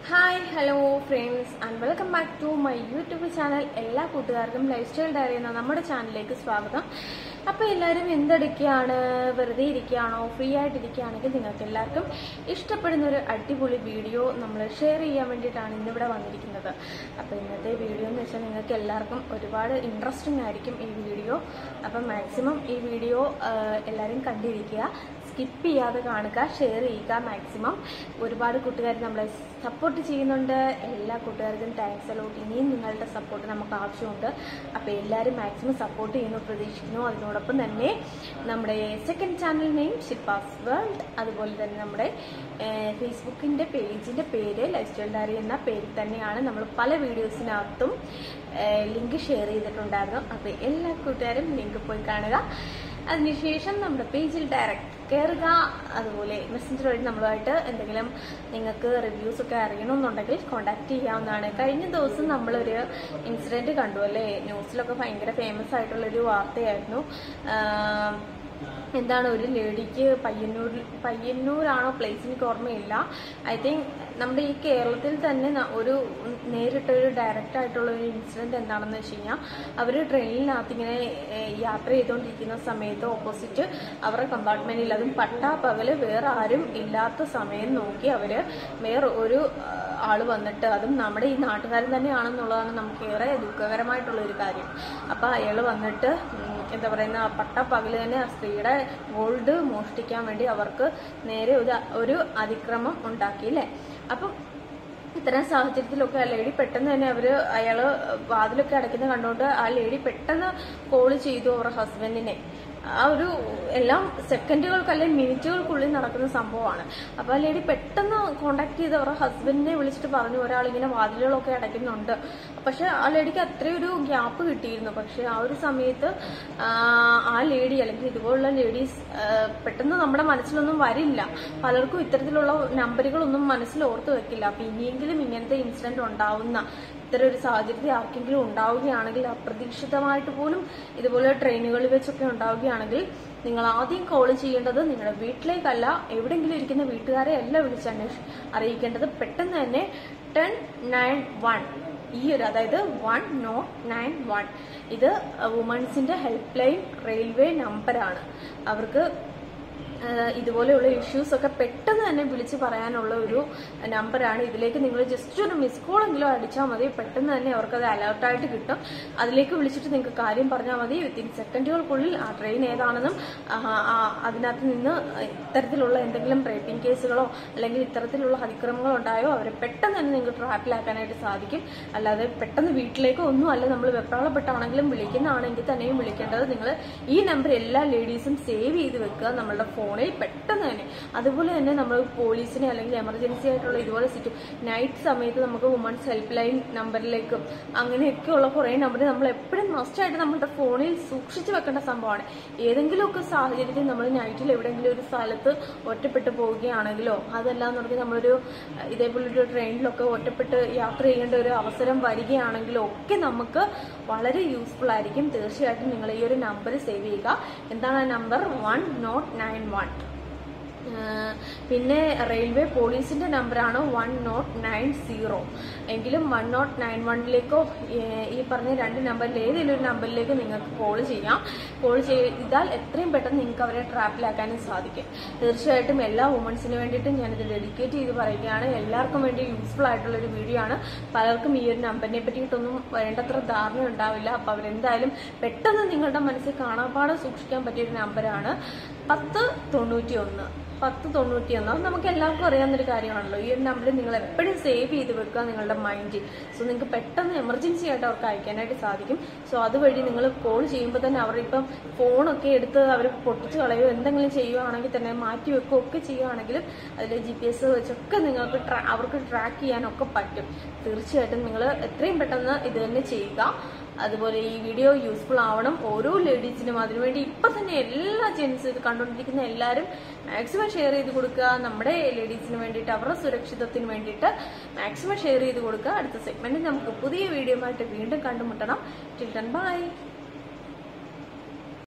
hi hello friends and welcome back to my YouTube channel എല്ലാ കൂട്ടുകാർക്കും life style diary എന്ന നമ്മുടെ ചാനലിലേക്ക് സ്വാഗതം അപ്പോൾ എല്ലാവരും എന്തെടുക്കുകയാണ് വെറുതെ ഇരിക്കുകയാണോ ഫ്രീ ആയിട്ടിരിക്കുകയാണെങ്കിൽ നിങ്ങൾക്ക് എല്ലാവർക്കും ഇഷ്ടപ്പെടുന്ന ഒരു അടിപൊളി വീഡിയോ നമ്മൾ ഷെയർ ചെയ്യാൻ വേണ്ടിയിട്ടാണ് ഇന്നിവിടെ വന്നിരിക്കുന്നത് അപ്പോൾ ഇന്നത്തെ വീഡിയോ എന്ന് വെച്ചാൽ നിങ്ങൾക്ക് എല്ലാവർക്കും ഒരുപാട് ഇൻട്രസ്റ്റിംഗ് ആയിരിക്കും ഈ വീഡിയോ അപ്പം മാക്സിമം ഈ വീഡിയോ എല്ലാവരും കണ്ടിരിക്കുക സ്കിപ്പ് ചെയ്യാതെ കാണുക ഷെയർ ചെയ്യുക മാക്സിമം ഒരുപാട് കൂട്ടുകാർ നമ്മളെ സപ്പോർട്ട് ചെയ്യുന്നുണ്ട് എല്ലാ കൂട്ടുകാർക്കും താങ്ക്സ് അലോട്ട് ഇനിയും നിങ്ങളുടെ സപ്പോർട്ട് നമുക്ക് ആവശ്യമുണ്ട് അപ്പോൾ എല്ലാവരും മാക്സിമം സപ്പോർട്ട് ചെയ്യുന്നു പ്രതീക്ഷിക്കുന്നു അതിനോടൊപ്പം തന്നെ നമ്മുടെ സെക്കൻഡ് ചാനൽ നെയിം ഷിപ്പാസ് വേൾഡ് അതുപോലെ തന്നെ നമ്മുടെ ഫേസ്ബുക്കിൻ്റെ പേജിൻ്റെ പേര് ലൈഫ് സ്റ്റൈൽ ഡയറി എന്ന പേരിൽ തന്നെയാണ് നമ്മൾ പല വീഡിയോസിനകത്തും ലിങ്ക് ഷെയർ ചെയ്തിട്ടുണ്ടായിരുന്നു അപ്പോൾ എല്ലാ കൂട്ടുകാരും ലിങ്ക് പോയി കാണുക അതിനുശേഷം നമ്മുടെ പേജിൽ ഡയറക്റ്റ് കയറുക അതുപോലെ മെസ്സഞ്ചർ വഴി നമ്മളുമായിട്ട് എന്തെങ്കിലും നിങ്ങൾക്ക് റിവ്യൂസ് ഒക്കെ അറിയണമെന്നുണ്ടെങ്കിൽ കോണ്ടാക്ട് ചെയ്യാവുന്നതാണ് കഴിഞ്ഞ ദിവസം നമ്മളൊരു ഇൻസിഡന്റ് കണ്ടു അല്ലേ ന്യൂസിലൊക്കെ ഭയങ്കര ഫേമസ് ആയിട്ടുള്ളൊരു വാർത്തയായിരുന്നു ആഹ് എന്താണ് ഒരു ലേഡിക്ക് പയ്യന്നൂർ പയ്യന്നൂരാണോ പ്ലേസ് എനിക്ക് ഓർമ്മയില്ല ഐ തിങ്ക് നമ്മുടെ ഈ കേരളത്തിൽ തന്നെ ന- ഒരു നേരിട്ട് ഒരു ഡയറക്റ്റ് ആയിട്ടുള്ള ഒരു ഇൻസിഡന്റ് എന്താണെന്ന് വെച്ച് കഴിഞ്ഞാൽ അവർ ട്രെയിനിനകത്ത് ഇങ്ങനെ ഏഹ്, യാത്ര ചെയ്തുകൊണ്ടിരിക്കുന്ന സമയത്ത് ഓപ്പോസിറ്റ് അവരുടെ കമ്പാർട്ട്മെന്റിൽ അതും പട്ടാ പകല് വേറെ ആരും ഇല്ലാത്ത സമയം നോക്കി അവര് വേറെ ഒരു ആഹ്, ആള് വന്നിട്ട് അതും നമ്മുടെ ഈ നാട്ടുകാരൻ തന്നെയാണെന്നുള്ളതാണ് നമുക്ക് ഏറെ ദുഃഖകരമായിട്ടുള്ള ഒരു കാര്യം അപ്പൊ അയാൾ വന്നിട്ട് ഉം, എന്താ പറയുന്ന പട്ട പകല് തന്നെ ആ സ്ത്രീയുടെ ഗോൾഡ് മോഷ്ടിക്കാൻ വേണ്ടി അവർക്ക് നേരെ ഒരു ഒരു അതിക്രമം ഉണ്ടാക്കി അല്ലേ അപ്പം ഇത്തരം സാഹചര്യത്തിലൊക്കെ ആ ലേഡി പെട്ടെന്ന് തന്നെ അവര് അയാള് വാതിലൊക്കെ അടയ്ക്കുന്ന കണ്ടുകൊണ്ട് ആ ലേഡി പെട്ടെന്ന് കോള് ചെയ്തു അവരുടെ ഹസ്ബൻഡിനെ ആ ഒരു എല്ലാം സെക്കൻഡുകൾക്ക് അല്ലെങ്കിൽ മിനിറ്റുകൾക്കുള്ളിൽ നടക്കുന്ന സംഭവമാണ് അപ്പൊ ആ ലേഡി പെട്ടെന്ന് കോണ്ടാക്ട് ചെയ്ത് അവരുടെ ഹസ്ബൻഡിനെ വിളിച്ചിട്ട് പറഞ്ഞു ഒരാൾ ഇങ്ങനെ വാതിലുകളൊക്കെ അടയ്ക്കുന്നുണ്ട് പക്ഷെ ആ ലേഡിക്ക് അത്രയും ഒരു ഗ്യാപ്പ് കിട്ടിയിരുന്നു പക്ഷെ ആ ഒരു സമയത്ത് ആ, ആ ലേഡി അല്ലെങ്കിൽ ഇതുപോലുള്ള ലേഡീസ് പെട്ടെന്ന് നമ്മുടെ മനസ്സിലൊന്നും വരില്ല പലർക്കും ഇത്തരത്തിലുള്ള നമ്പറുകളൊന്നും മനസ്സിൽ ഓർത്ത് വെക്കില്ല അപ്പൊ ഇനിയെങ്കിലും ഇങ്ങനത്തെ ഇൻസിഡന്റ് ഉണ്ടാവുന്ന ഇത്തരം ഒരു സാഹചര്യത്തിൽ ആർക്കെങ്കിലും ഉണ്ടാവുകയാണെങ്കിൽ അപ്രതീക്ഷിതമായിട്ട് പോലും ഇതുപോലെ ട്രെയിനുകളിൽ വെച്ചൊക്കെ ഉണ്ടാവുകയാണെങ്കിൽ നിങ്ങൾ ആദ്യം കോൾ ചെയ്യേണ്ടത് നിങ്ങളുടെ വീട്ടിലേക്കല്ല എവിടെയെങ്കിലും ഇരിക്കുന്ന വീട്ടുകാരെ അല്ല വിളിച്ച് അന്വേഷ അറിയിക്കേണ്ടത് പെട്ടെന്ന് തന്നെ ടെൻ നയൻ വൺ ഈ ഒരു അതായത് വൺ നോട്ട് നയൻ വൺ ഇത് വുമൺസിന്റെ ഹെൽപ്പ് ലൈൻ റെയിൽവേ നമ്പറാണ് അവർക്ക് ആഹ് ഇതുപോലെയുള്ള ഇഷ്യൂസ് ഒക്കെ പെട്ടെന്ന് തന്നെ വിളിച്ച് പറയാനുള്ള ഒരു നമ്പറാണ് ഇതിലേക്ക് നിങ്ങൾ ജസ്റ്റ് ഒരു മിസ് കോൾ എങ്കിലും അടിച്ചാൽ മതി പെട്ടെന്ന് തന്നെ അവർക്ക് അത് അലേർട്ടായിട്ട് കിട്ടും അതിലേക്ക് വിളിച്ചിട്ട് നിങ്ങൾക്ക് കാര്യം പറഞ്ഞാൽ മതി വിത്തിൻ സെക്കൻഡുകൾക്കുള്ളിൽ ആ ട്രെയിൻ ഏതാണെന്നും ആഹ് ആ അതിനകത്ത് നിന്ന് ഇത്തരത്തിലുള്ള എന്തെങ്കിലും റേപ്പിംഗ് കേസുകളോ അല്ലെങ്കിൽ ഇത്തരത്തിലുള്ള അതിക്രമങ്ങളോ ഉണ്ടായോ അവരെ പെട്ടെന്ന് തന്നെ നിങ്ങൾക്ക് ട്രാപ്പിലാക്കാനായിട്ട് സാധിക്കും അല്ലാതെ പെട്ടെന്ന് വീട്ടിലേക്കോ ഒന്നും അല്ല നമ്മൾ വെപ്രാളപ്പെട്ടാണെങ്കിലും വിളിക്കുന്നതാണെങ്കിൽ തന്നെയും വിളിക്കേണ്ടത് നിങ്ങൾ ഈ നമ്പർ എല്ലാ ലേഡീസും സേവ് ചെയ്ത് വെക്കുക നമ്മളുടെ ഫോണിൽ പെട്ടെന്ന് തന്നെ അതുപോലെ തന്നെ നമ്മൾ പോലീസിനെ അല്ലെങ്കിൽ എമർജൻസി ആയിട്ടുള്ള ഇതുപോലെ സിറ്റു നൈറ്റ് സമയത്ത് നമുക്ക് വുമൺസ് ഹെൽപ്പ് ലൈൻ നമ്പറിലേക്കും അങ്ങനെയൊക്കെയുള്ള കുറേ നമ്പർ നമ്മൾ എപ്പോഴും മസ്റ്റായിട്ട് നമ്മുടെ ഫോണിൽ സൂക്ഷിച്ചു വെക്കേണ്ട സംഭവമാണ് ഏതെങ്കിലുമൊക്കെ സാഹചര്യത്തിൽ നമ്മൾ നൈറ്റിൽ എവിടെയെങ്കിലും ഒരു സ്ഥലത്ത് ഒറ്റപ്പെട്ടു പോവുകയാണെങ്കിലോ അതല്ലാന്നുണ്ടെങ്കിൽ നമ്മളൊരു അഹ്, ഇതേപോലൊരു ട്രെയിനിലൊക്കെ ഒറ്റപ്പെട്ട് യാത്ര ചെയ്യേണ്ട ഒരു അവസരം വരികയാണെങ്കിലോ ഒക്കെ നമുക്ക് വളരെ യൂസ്ഫുൾ ആയിരിക്കും തീർച്ചയായിട്ടും നിങ്ങൾ ഈ ഒരു നമ്പർ സേവ് ചെയ്യുക എന്താണ് ആ number one nought nine one പിന്നെ റെയിൽവേ പോലീസിന്റെ നമ്പറാണ് വൺ നോട്ട് നയൻ സീറോ എങ്കിലും വൺ നോട്ട് നയൻ വണ്ണിലേക്കോ ഈ പറഞ്ഞ രണ്ട് നമ്പറിൽ ഏതെങ്കിലും ഒരു നമ്പറിലേക്ക് നിങ്ങൾക്ക് കോൾ ചെയ്യാം കോൾ ചെയ്താൽ എത്രയും പെട്ടെന്ന് നിങ്ങൾക്ക് അവരെ ട്രാപ്പിലാക്കാനും സാധിക്കും തീർച്ചയായിട്ടും എല്ലാ വുമൺസിന് വേണ്ടിയിട്ടും ഞാനിത് ഡെഡിക്കേറ്റ് ചെയ്ത് പറയുകയാണ് എല്ലാവർക്കും വേണ്ടി യൂസ്ഫുൾ ആയിട്ടുള്ള ഒരു വീഡിയോ ആണ് പലർക്കും ഈ ഒരു നമ്പറിനെ പറ്റിയിട്ടൊന്നും വേണ്ടത്ര ധാരണ ഉണ്ടാവില്ല അപ്പൊ അവരെന്തായാലും പെട്ടെന്ന് നിങ്ങളുടെ മനസ്സിൽ കാണാപ്പാടെ സൂക്ഷിക്കാൻ പറ്റിയ ഒരു നമ്പറാണ് പത്ത് തൊണ്ണൂറ്റി ഒന്ന് പത്ത് തൊണ്ണൂറ്റി ഒന്ന് അത് നമുക്ക് എല്ലാവർക്കും അറിയാവുന്നൊരു കാര്യമാണല്ലോ ഈ ഒരു നമ്പർ നിങ്ങൾ എപ്പോഴും സേവ് ചെയ്ത് വെക്കുക നിങ്ങളുടെ മൈൻഡിൽ സോ നിങ്ങൾക്ക് പെട്ടെന്ന് എമർജൻസി ആയിട്ട് അവർക്ക് അയക്കാനായിട്ട് സാധിക്കും സോ അതുവഴി നിങ്ങൾ കോൾ ചെയ്യുമ്പോൾ തന്നെ അവരിപ്പം ഫോണൊക്കെ എടുത്ത് അവർ പൊട്ടിച്ച് കളയോ എന്തെങ്കിലും ചെയ്യുവാണെങ്കിൽ തന്നെ മാറ്റി വെക്കുകയോ ഒക്കെ ചെയ്യുവാണെങ്കിലും അതിൽ ജി പി എസ് വെച്ചൊക്കെ നിങ്ങൾക്ക് ട്രാ- അവർക്ക് ട്രാക്ക് ചെയ്യാനൊക്കെ പറ്റും തീർച്ചയായിട്ടും നിങ്ങൾ എത്രയും പെട്ടെന്ന് ഇത് തന്നെ ചെയ്യുക അതുപോലെ ഈ വീഡിയോ യൂസ്ഫുൾ ആവണം ഓരോ ലേഡീസിനും അതിനുവേണ്ടി ഇപ്പൊ തന്നെ എല്ലാ ജെൻസ് ഇത് കണ്ടുകൊണ്ടിരിക്കുന്ന എല്ലാവരും മാക്സിമം ഷെയർ ചെയ്ത് കൊടുക്കുക നമ്മുടെ ലേഡീസിന് വേണ്ടിയിട്ട് അവരുടെ സുരക്ഷിതത്തിന് വേണ്ടിയിട്ട് മാക്സിമം ഷെയർ ചെയ്ത് കൊടുക്കുക അടുത്ത സെഗ്മെന്റിൽ നമുക്ക് പുതിയ വീഡിയോ ആയിട്ട് വീണ്ടും കണ്ടുമുട്ടണം ടിൽ ബൈ